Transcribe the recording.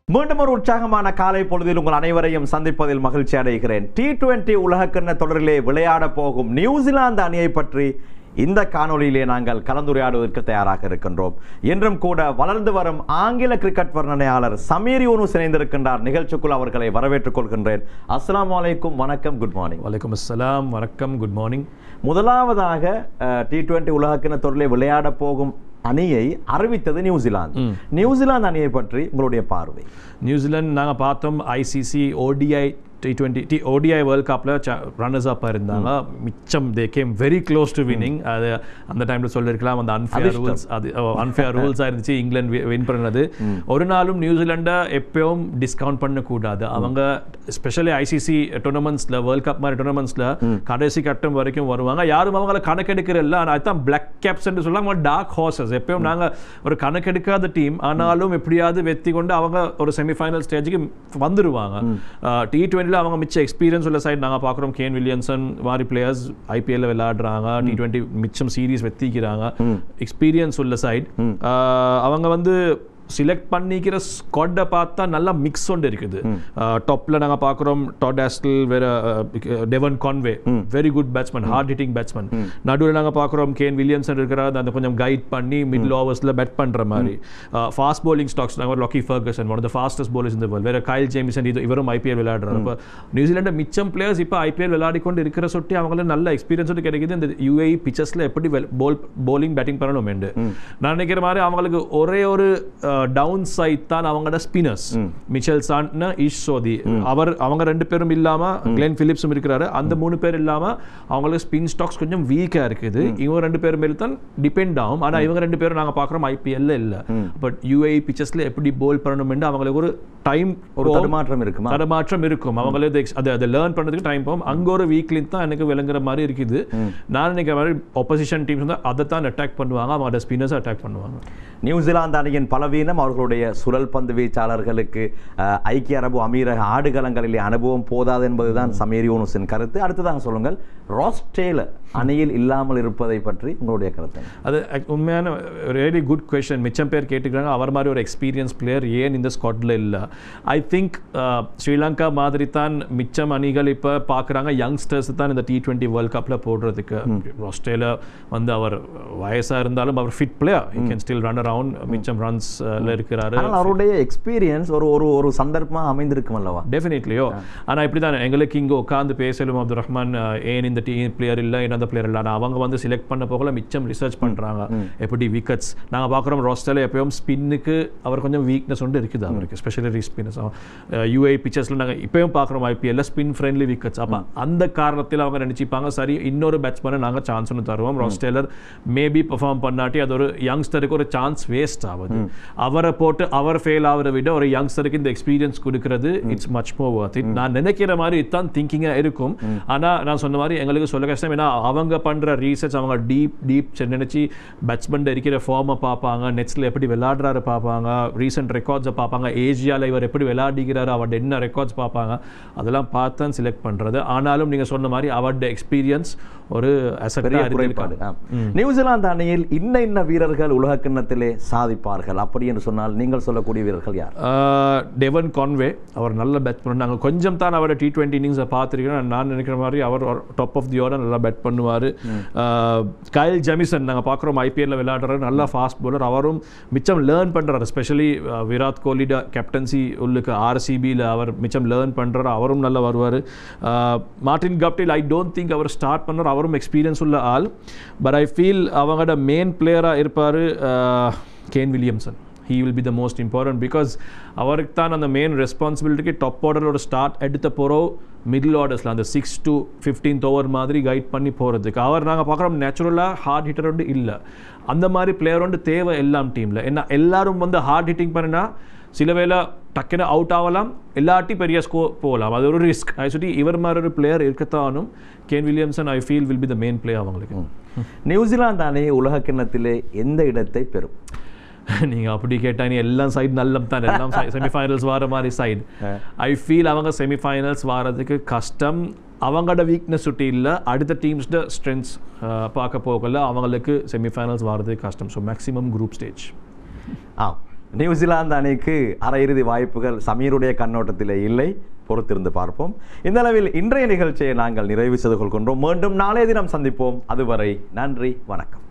மீண்டும் ஒரு உற்சாகமான காலை பொழுதில் உங்கள் அனைவரையும் சந்திப்பதில் மகிழ்ச்சி அடைகிறேன் டி டுவெண்டி உலகக்கிண்ண தொடரிலே விளையாட போகும் நியூசிலாந்து அணியை பற்றி இந்த காணொளியிலே நாங்கள் கலந்துரையாடுவதற்கு தயாராக இருக்கின்றோம் என்றும் கூட வளர்ந்து வரும் ஆங்கில கிரிக்கெட் வர்ணனையாளர் சமீர் யூனுஸ் இணைந்திருக்கின்றார் நிகழ்ச்சிக்குள் அவர்களை வரவேற்றுக் கொள்கின்றேன் அஸ்ஸலாமு அலைக்கும் வணக்கம் குட் மார்னிங் வலைக்கம் அஸ்ஸலாம் வணக்கம் குட் மார்னிங் முதலாவதாக டி டுவெண்டி உலகக்கிண்ண தொடரிலே விளையாட போகும் அணியை அறிவித்தது நியூசிலாந்து நியூசிலாந்து அணியை பற்றி உங்களுடைய பார்வை நியூசிலாந்து நாங்கள் பார்த்தோம் ICC ODI T twenty T ODI world கப்பில் ரன்னர்ஸ் அப்பாக இருந்தாங்க மிச்சம் the game very close to winning அது அந்த டைமில் சொல்லியிருக்கலாம் அந்த அன்ஃபேர் ரூல்ஸ் அது அன்ஃபேர் ரூல்ஸாக இருந்துச்சு இங்கிலாந்து வின் பண்ணது ஒரு நாளும் நியூசிலாண்டை எப்பயும் டிஸ்கவுண்ட் பண்ணக்கூடாது அவங்க ஸ்பெஷலி ஐசிசி டோர்னமெண்ட்ஸில் வேர்ல்ட் கப் மாதிரி டோர்னமெண்ட்ஸில் கடைசி கட்டம் வரைக்கும் வருவாங்க யாரும் அவங்கள கணக்கெடுக்கிறல்ல ஆனால் அதுதான் பிளாக் கேப்ஸ் என்று சொல்லுவாங்க டார்க் ஹார்சஸ் எப்பயும் நாங்கள் ஒரு கணக்கெடுக்காத டீம் ஆனாலும் எப்படியாவது வெற்றி கொண்டு அவங்க ஒரு செமிஃபைனல் ஸ்டேஜுக்கு வந்துருவாங்க டி டுவெண்ட்டியில் அவங்க மிச்ச எக்ஸ்பீரியன்ஸ் உள்ள சைடு நாங்கள் பார்க்குறோம் கேன் வில்லியம்சன் மாதிரி பிளேயர்ஸ் ஐபிஎல்ல விளையாடுறாங்க டி டுவெண்ட்டி மிச்சம் சீரீஸ் வெத்திக்கிறாங்க எக்ஸ்பீரியன்ஸ் உள்ள சைடு அவங்க வந்து சிலக்ட் பண்ணிக்கிற ஸ்குவாட்டை பார்த்தா நல்லா மிக்ஸ் ஒன்று இருக்குது டாப்பில் நாங்கள் பார்க்குறோம் டாடாஸ்டில் வேற Devon Conway very good batsman hard hitting batsman நடுவில் நாங்கள் பார்க்குறோம் கேன் வில்லியம்சன் இருக்கிறார் அந்த கொஞ்சம் கைட் பண்ணி மிடில் ஓவர்ஸில் பேட் பண்ணுற மாதிரி ஃபாஸ்ட் bowling ஸ்டாக்ஸ் நாங்கள் Lockie Ferguson one of the fastest bowlers இந்த வேர்ல்ட் வேற கைல் ஜேமிசன் இது இவரும் ஐபிஎல் விளையாடுறாரு இப்போ நியூசிலாண்டு மிச்சம் பிளேயர்ஸ் இப்போ ஐபிஎல் விளையாடி கொண்டு இருக்கிற சொட்டி அவங்களுக்கு நல்ல எக்ஸ்பீரியன்ஸ் கிடைக்குது இந்த யூஏஇ பிச்சர்ஸில் எப்படி போல் bowling பேட்டிங் பண்ணணும் நான் நினைக்கிற மாதிரி அவங்களுக்கு ஒரே ஒரு டவுன் சைட் தான் அவங்களோட ஸ்பின்னர்ஸ் மிச்சல் சாண்ட்னா இஷ் சோதி அவர் அவங்க ரெண்டு பேரும் இல்லாம கிளென் பிலிப்ஸும் இருக்கிறாரு அந்த மூணு பேர் இல்லாம அவங்களுக்கு ஸ்பின் ஸ்டாக்ஸ் கொஞ்சம் வீக்கா இருக்குது இவங்க ரெண்டு பேர் மேல தான் டிபெண்ட் ஆகும் ஆனா இவங்க ரெண்டு பேரும் நாங்க பாக்குறோம் ஐபிஎல்ல இல்ல பட் யூஏ பிச்சர்ஸ்ல எப்படி போல் பண்ணணும் அவங்களுக்கு ஒரு டைம் ஒரு தடுமாற்றம் இருக்குமா தடுமாற்றம் இருக்கும் அவங்களே அதை அதை லேர்ன் பண்ணுறதுக்கு டைம் போகும் அங்கே ஒரு வீக்லின் தான் எனக்கு விளங்குற மாதிரி இருக்குது நான் நினைக்கிற மாதிரி ஆப்போசிஷன் டீம்ஸ் வந்து அதை தான் அட்டாக் பண்ணுவாங்க அவங்களோட ஸ்பின்னர்ஸ் அட்டாக் பண்ணுவாங்க நியூசிலாந்து அணியின் பலவீனம் அவர்களுடைய சுழல் பந்து வீச்சாளர்களுக்கு அஹ், ஐக்கிய அரபு அமீரக ஆடுகளங்களிலே அனுபவம் போதாது என்பதுதான் சமீர் யூனுஸின் கருத்து அடுத்ததாக சொல்லுங்கள் ராஸ் டேலர் அணியில் இல்லாமல் இருப்பதை பற்றி உங்களுடைய கருத்து என்ன? அது ac- உண்மையான ரியலி குட் கொஷன் மிச்சம் பேர் கேட்டுக்கிறாங்க அவர் மாதிரி ஒரு எக்ஸ்பீரியன்ஸ் பிளேயர் ஏன் இந்த ஸ்குவாட்ல இல்லை ஐ திங்க் ஸ்ரீலங்கா மாதிரி தான் மிச்சம் அணிகள் இப்போ பார்க்குறாங்க யங்ஸ்டர்ஸ் தான் இந்த டி டுவெண்ட்டி வேர்ல்ட் கப்பில் போடுறதுக்கு ஆஸ்திரேலியா வந்து அவர் வயசாக இருந்தாலும் அவர் fit player he can still run around மிச்சம் ரன்ஸ்ல இருக்கிறாரு ஆனால் அவருடைய எக்ஸ்பீரியன்ஸ் ஒரு ஒரு ஒரு சந்தர்ப்பமாக அமைந்திருக்கும் அல்லவா டெஃபினெட்லியோ ஆனால் இப்படி தான் எங்களுக்கு இங்கே உட்காந்து பேசலும் அப்துல் ரஹ்மான் அஹ், ஏன் இந்த டீம் பிளேயர் இல்லை என்ன அந்த பிளேயர் இல்லை ஆனால் அவங்க வந்து செலக்ட் பண்ண போகல மிச்சம் ரிசர்ச் பண்ணுறாங்க எப்படி விக்கெட்ஸ் நாங்கள் பார்க்குறோம் ரோஸ்டரில் எப்பயும் ஸ்பின்னுக்கு அவர் கொஞ்சம் வீக்னஸ் ஒன்று இருக்குது அவருக்கு ஸ்பெஷலி ரீ ஸ்பின்னர்ஸ் யூஏ பிக்சர்ஸில் நாங்கள் இப்பயும் பார்க்குறோம் ஐபிஎல்ல ஸ்பின் ஃப்ரெண்ட்லி விக்கெட்ஸ் அப்போ அந்த காரணத்தில் அவங்க நினச்சிப்பாங்க சரி இன்னொரு பேட்ஸ்மேனை நாங்கள் சான்ஸ் ஒன்று தருவோம் ராஸ் டேலர் மேபி பெர்ஃபார்ம் பண்ணாட்டி அது ஒரு யங்ஸ்டருக்கு ஒரு சான்ஸ் வேஸ்ட் ஆகுது அவரை போட்டு அவர் ஃபெயில் ஆகிறத விட ஒரு யங்ஸ்டருக்கு இந்த எக்ஸ்பீரியன்ஸ் கொடுக்கிறது it's much more worth it நான் நினைக்கிற மாதிரி இதுதான் திங்கிங்காக இருக்கும் ஆனால் நான் சொன்ன மாதிரி எங்களுக்கு சொல்ல கஷ்டம் ஏன்னா அவங்க பண்ணுற ரீசர்ச் அவங்க டீப் டீப் நினச்சி பேட்ஸ்மேன் இருக்கிற ஃபார்மை பார்ப்பாங்க நெட்ஸில் எப்படி விளையாடுறாரு பார்ப்பாங்க ரீசெண்ட் ரெக்கார்ட்ஸை பார்ப்பாங்க ஏஜியாவில் இவர் எப்படி விளையாடிக்கிறாரு அவரோட என்ன ரெக்கார்ட்ஸ் பார்ப்பாங்க அதெல்லாம் பார்த்து தான் செலக்ட் பண்ணுறது ஆனாலும் நீங்கள் சொன்ன மாதிரி அவரோட எக்ஸ்பீரியன்ஸ் ஒரு பெரிய அசட்டாக குறைபாடு ஆ. நியூசிலாந்து அணியில் இன்ன இன்ன வீரர்கள் உலக கிண்ணத்திலே சாதிப்பார்கள் அப்படி என்று சொன்னால் நீங்கள் சொல்லக்கூடிய வீரர்கள் யார் டெவன் கான்வே அவர் நல்ல பேட்ஸ்மேன் நாங்கள் கொஞ்சம் தான் அவரோட டி டுவெண்ட்டி இன்னிங்ஸை பார்த்துருக்கோம் நான் நினைக்கிற மாதிரி அவர் டாப் ஆஃப் தி ஓட நல்லா பேட் பண்ணுவார் கயல் ஜெமிசன் நாங்கள் பார்க்குறோம் ஐபிஎல்ல விளையாடுறாரு நல்லா ஃபாஸ்ட் bowler அவரும் மிச்சம் லேர்ன் பண்ணுறாரு ஸ்பெஷலி விராட் கோலிட கேப்டன்சி உள்ளுக்கு ஆர்சிபியில் அவர் மிச்சம் லேர்ன் பண்ணுறாரு அவரும் நல்லா வருவார் Martin Guptill I don't think அவர் ஸ்டார்ட் பண்ணுறாரு அவரும் எக்ஸ்பீரியன்ஸ் உள்ள ஆள் பட் ஐ ஃபீல் அவங்களோட மெயின் பிளேயராக இருப்பார் Kane Williamson he will be the most important because அவருக்கு தான் அந்த மெயின் ரெஸ்பான்சிபிலிட்டிக்கு டாப் ஆர்டரோட ஸ்டார்ட் எடுத்த போகிறோம் மிடில் ஆர்டர்ஸில் அந்த சிக்ஸ் டு ஃபிஃப்டீன்த் ஓவர் மாதிரி கைட் பண்ணி போகிறதுக்கு அவர் நாங்கள் பார்க்குறோம் நேச்சுரலாக ஹார்ட் ஹிட்டர் வந்து இல்லை அந்த மாதிரி பிளேயர் வந்து தேவை எல்லாம் டீமில் ஏன்னா எல்லாரும் வந்து ஹார்ட் ஹிட்டிங் பண்ணினா சில வேளை டக்குன்னு அவுட் ஆகலாம் எல்லாட்டி பெரிய ஸ்கோ போகலாம் அது ஒரு ரிஸ்க் ஐ சொல்லி இவர் மாதிரி ஒரு பிளேயர் இருக்கத்தானும் Kane Williamson I feel will be the main player அவங்களுக்கு நியூசிலாந்து அணி உலக கிண்ணத்திலே எந்த இடத்தை பெறும் நீங்கள் அப்படி கேட்டால் நீ எல்லாம் சைடு நல்லம் தான் எல்லாம் செமிஃபைனல்ஸ் வர மாதிரி சைடு ஐ ஃபீல் அவங்க செமிஃபைனல்ஸ் வரதுக்கு கஷ்டம் அவங்களோட வீக்னஸ் சுட்டி இல்லை அடுத்த டீம்ஸ்ட ஸ்ட்ரென்த்ஸ் பார்க்க போகல அவங்களுக்கு செமிஃபைனல்ஸ் வரதுக்கு கஷ்டம் ஸோ மேக்ஸிமம் குரூப் ஸ்டேஜ் ஆ நியூசிலாந்து அணிக்கு அரையிறுதி வாய்ப்புகள் சமீருடைய கண்ணோட்டத்திலே இல்லை பொறுத்திருந்து பார்ப்போம் இந்த அளவில் இன்றைய நிகழ்ச்சியை நாங்கள் நிறைவு செய்து கொள்கின்றோம் மீண்டும் நாளைய தினம் சந்திப்போம் அதுவரை நன்றி வணக்கம்